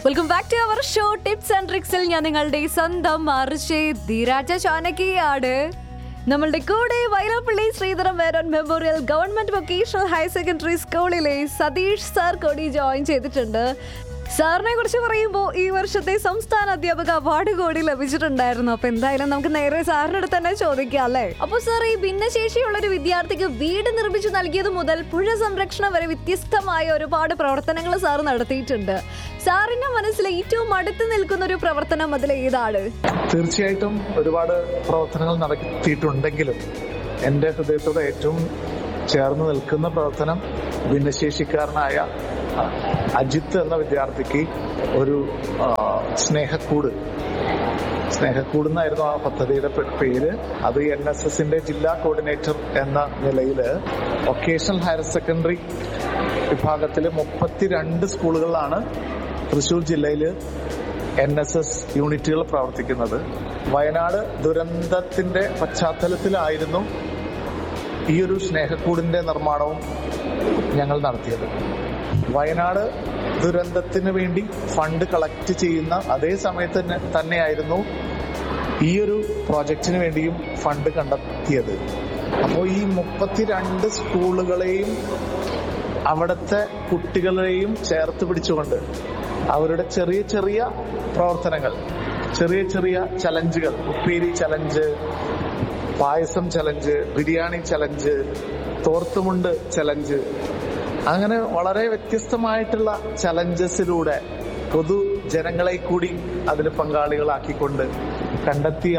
welcome back to our show tips and ട്രിക്സിൽ ഞാൻ നിങ്ങളുടെ സ്വന്തം അർഷേ ധീരാജ ചാനകിയാണ് നമ്മളുടെ കൂടെ Vyloppilli Sreedhara Menon memorial government vocational higher secondary സ്കൂളിലെ സതീഷ് സാർ കൂടി ജോയിൻ ചെയ്തിട്ടുണ്ട് സാറിനെ കുറിച്ച് പറയുമ്പോൾ ഈ വർഷത്തെ സംസ്ഥാന അധ്യാപക അവാർഡ് കൂടി ലഭിച്ചിട്ടുണ്ടായിരുന്നു അപ്പൊ എന്തായാലും നമുക്ക് നേരെ സാറിന്റെ അടുത്ത് തന്നെ ചോദിക്കാം അല്ലേ അപ്പൊ സാർ ഈ ഭിന്നശേഷിയുള്ള ഒരു വിദ്യാർത്ഥിക്ക് വീട് നിർമ്മിച്ചു നൽകിയത് മുതൽ പുഴ സംരക്ഷണം വരെ വ്യത്യസ്തമായ ഒരുപാട് പ്രവർത്തനങ്ങൾ സാർ നടത്തിയിട്ടുണ്ട് സാറിന്റെ മനസ്സിൽ ഏറ്റവും അടുത്ത് നിൽക്കുന്ന ഒരു പ്രവർത്തനം അതിൽ ഏതാണ് തീർച്ചയായിട്ടും ഒരുപാട് പ്രവർത്തനങ്ങൾ നടത്തിയിട്ടുണ്ടെങ്കിലും എൻ്റെ ഹൃദയത്തോട് ഏറ്റവും ചേർന്ന് നിൽക്കുന്ന പ്രവർത്തനം ഭിന്നശേഷിക്കാരനായ ആ, അജിത്ത് എന്ന വിദ്യാർത്ഥിക്ക് ഒരു ആ, സ്നേഹക്കൂട് സ്നേഹക്കൂട് എന്നായിരുന്നു ആ പദ്ധതിയുടെ പേ- പേര് അത് എൻ എസ് എസിന്റെ ജില്ലാ കോർഡിനേറ്റർ എന്ന നിലയിൽ വൊക്കേഷണൽ ഹയർ സെക്കൻഡറി വിഭാഗത്തിലെ മുപ്പത്തിരണ്ട് സ്കൂളുകളിലാണ് തൃശൂർ ജില്ലയിൽ എൻ എസ് എസ് യൂണിറ്റുകൾ പ്രവർത്തിക്കുന്നത് വയനാട് ദുരന്തത്തിന്റെ പശ്ചാത്തലത്തിലായിരുന്നു ഈ ഒരു സ്നേഹക്കൂടിന്റെ നിർമ്മാണവും ഞങ്ങൾ നടത്തിയത് വയനാട് ദുരന്തത്തിന് വേണ്ടി ഫണ്ട് കളക്ട് ചെയ്യുന്ന അതേ സമയത്ത് തന്നെ തന്നെയായിരുന്നു ഈ ഒരു പ്രോജക്റ്റിന് വേണ്ടിയും ഫണ്ട് കണ്ടെത്തിയത് അപ്പോൾ ഈ മുപ്പത്തിരണ്ട് സ്കൂളുകളെയും അവിടുത്തെ കുട്ടികളെയും ചേർത്ത് പിടിച്ചുകൊണ്ട് അവരുടെ ചെറിയ ചെറിയ പ്രവർത്തനങ്ങൾ ചെറിയ ചെറിയ ചലഞ്ചുകൾ ഉപ്പേരി ചലഞ്ച് പായസം ചലഞ്ച് ബിരിയാണി ചലഞ്ച് തോർത്തുമുണ്ട് ചലഞ്ച് അങ്ങനെ വളരെ വ്യത്യസ്തമായിട്ടുള്ള ചലഞ്ചസിലൂടെ പൊതു ജനങ്ങളെ കൂടി അതിൽ പങ്കാളികളാക്കിക്കൊണ്ട് കണ്ടെത്തിയ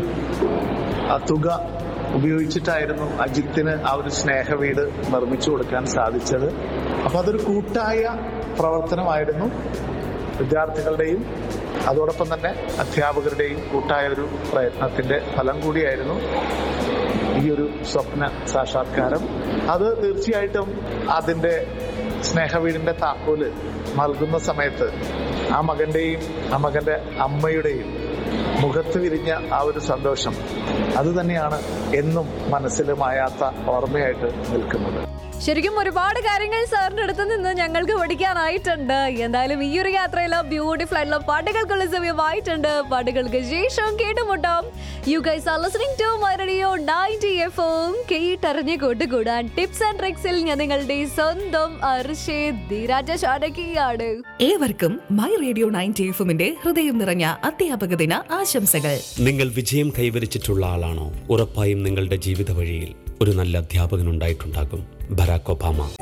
ആ തുക ഉപയോഗിച്ചിട്ടായിരുന്നു അജിത്തിന് ആ ഒരു സ്നേഹ വീട് നിർമ്മിച്ചു കൊടുക്കാൻ സാധിച്ചത് അപ്പൊ അതൊരു കൂട്ടായ പ്രവർത്തനമായിരുന്നു വിദ്യാർത്ഥികളുടെയും അതോടൊപ്പം തന്നെ അധ്യാപകരുടെയും കൂട്ടായ ഒരു പ്രയത്നത്തിന്റെ ഫലം കൂടിയായിരുന്നു ഈ ഒരു സ്വപ്ന സാക്ഷാത്കാരം അത് തീർച്ചയായിട്ടും അതിന്റെ സ്നേഹവീടിന്റെ താക്കോല് നൽകുന്ന സമയത്ത് ആ മകന്റെയും ആ മകന്റെ അമ്മയുടെയും മുഖത്ത് വിരിഞ്ഞ ആ ഒരു സന്തോഷം അത് തന്നെയാണ് എന്നും മനസ്സിൽ മായാത്ത ഓർമ്മയായിട്ട് നിൽക്കുന്നത് ശരിക്കും ഒരുപാട് കാര്യങ്ങൾ സാറിന്റെ അടുത്ത് നിന്ന് ഞങ്ങൾക്ക് പഠിക്കാനായിട്ടുണ്ട് എന്തായാലും ഈ ഒരു യാത്രയില് ബ്യൂട്ടിഫുൾ ആയിട്ടുള്ള പാട്ടുകൾക്കുള്ള സമയമായിട്ടുണ്ട് പാട്ടുകൾക്ക് ശേഷം കേട്ടുമുട്ടാം you guys are listening to my radio 90 എഫും കേട്ടറിഞ്ഞ് കൂട്ടുകൂടാൻ ടിപ്സ് ആൻഡ് ട്രിക്സിൽ ഞാൻ നിങ്ങളുടെ സ്വന്തം അർഷേദ് ധീരാജ ചാരകിയാണ് ഏവർക്കും മൈ റേഡിയോ നയൻറ്റി എഫുമിന്റെ ഹൃദയം നിറഞ്ഞ അധ്യാപക ദിന ആശംസകൾ നിങ്ങൾ വിജയം കൈവരിച്ചിട്ടുള്ള ആളാണോ ഉറപ്പായും നിങ്ങളുടെ ജീവിത വഴിയിൽ ഒരു നല്ല അധ്യാപകൻ ഉണ്ടായിട്ടുണ്ടാകും ബരാക് ഒബാമ